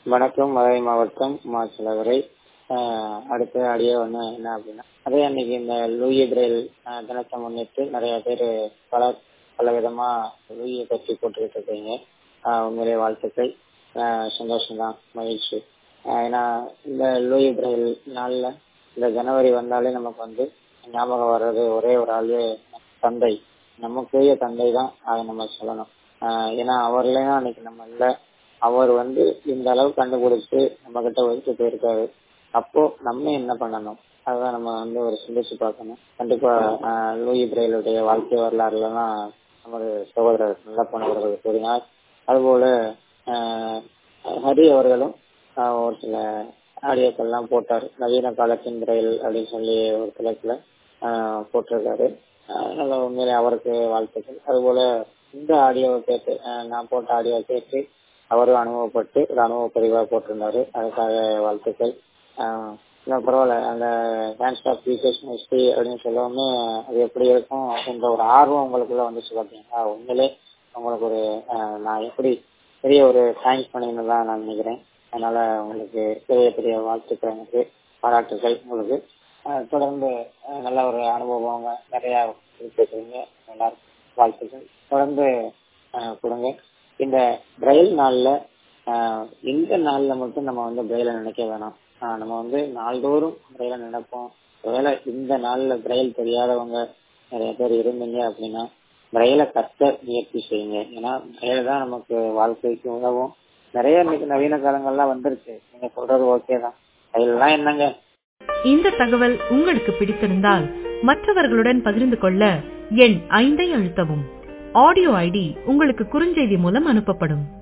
வணக்கம் மதுரை மாவட்டம் மாசிலவரை அடுத்த ஆடியோ ஒன்று என்ன அப்படின்னா அதே அன்னைக்கு இந்த லூயி பிரெயில் அஹ், தினத்தை முன்னிட்டு நிறைய பேர் பல பல விதமா லூயை பற்றி போட்டுக்கிட்டு இருக்கீங்க அஹ், உண்மையிலே வாழ்த்துக்கள் அஹ், சந்தோஷம்தான் மகிழ்ச்சி அஹ், ஏன்னா இந்த லூயி பிரெயில் நாளில் இந்த ஜனவரி வந்தாலே நமக்கு வந்து ஞாபகம் வர்றது ஒரே ஒரு ஆளு தந்தை நமக்குரிய தந்தை தான் அதை நம்ம சொல்லணும் ஆஹ் ஏன்னா அவர் இல்லைன்னா அன்னைக்கு நம்ம இல்லை அவர் வந்து இந்த அளவு கண்டுபிடிச்சு நம்ம கிட்ட வச்சுட்டு போயிருக்காரு அப்போ நம்ம என்ன பண்ணணும் அதுதான் நம்ம வந்து ஒரு சிந்திச்சு பார்க்கணும் கண்டிப்பா ஆஹ் லூயி பிரெயிலுடைய வாழ்க்கை வரலாறுலாம் நமது சகோதரர் நல்லப்பன் அவர்கள் கூறினார் அதுபோல ஆஹ் ஹரி அவர்களும் ஆஹ் ஒரு சில ஆடியோக்கள்லாம் போட்டார் நவீன காலத்தின் பிரெயில் அப்படின்னு சொல்லி ஒரு தலைப்புல ஆஹ் போட்டிருக்காரு ஆஹ் நல்ல உண்மையிலே அவருக்கு வாழ்த்துக்கள் அதுபோல இந்த ஆடியோவை கேட்டு ஆஹ் நான் போட்ட ஆடியோ கேட்டு அவரும் அனுபவப்பட்டு ஒரு அனுபவ பதிவாக போட்டிருந்தாரு அதுக்காக வாழ்த்துக்கள் ஆஹ் இன்னும் பரவாயில்ல அந்த டான்ஸ் ஆஃப் ஃபீச்சர்ஸ் ஹிஸ்ட்ரி அப்படின்னு சொல்லவுமே அது எப்படி இருக்கும் அப்படின்ற ஒரு ஆர்வம் உங்களுக்குள்ள வந்துச்சு பார்த்தீங்களா உண்மையிலே உங்களுக்கு ஒரு ஆஹ் நான் எப்படி பெரிய ஒரு தேங்க்ஸ் பண்ணின்னு தான் நான் நினைக்கிறேன் அதனால உங்களுக்கு பெரிய பெரிய வாழ்த்துக்கள் எனக்கு பாராட்டுகள் உங்களுக்கு ஆஹ் தொடர்ந்து ஆஹ் நல்ல ஒரு அனுபவம் நிறைய பேசுறீங்க எல்லாருக்கும் வாழ்த்துக்கள் தொடர்ந்து ஆஹ் கொடுங்க இந்த பிரெயில் நாள்ல ஆஹ் இந்த நாள்ல மட்டும் நம்ம வந்து பிரெயில நினைக்க வேணாம் ஆஹ் நம்ம வந்து நாள்தோறும் பிரெயில நினைப்போம் ஒருவேளை இந்த நாள்ல பிரெயில் தெரியாதவங்க நிறைய பேர் இருந்தீங்க அப்படின்னா பிரெயில கத்த முயற்சி செய்யுங்க ஏன்னா பிரெயில் தான் நமக்கு வாழ்க்கைக்கு உதவும் நிறைய இன்னைக்கு நவீன காலங்கள்லாம் வந்துருச்சு நீங்க சொல்றது ஓகே தான் பிரெயில்லாம் என்னங்க இந்த தகவல் உங்களுக்கு பிடித்திருந்தால் மற்றவர்களுடன் பகிர்ந்து கொள்ள எண் ஐந்தை அழுத்தவும் ஆடியோ ஐடி உங்களுக்கு குறுஞ்செய்தி மூலம் அனுப்பப்படும்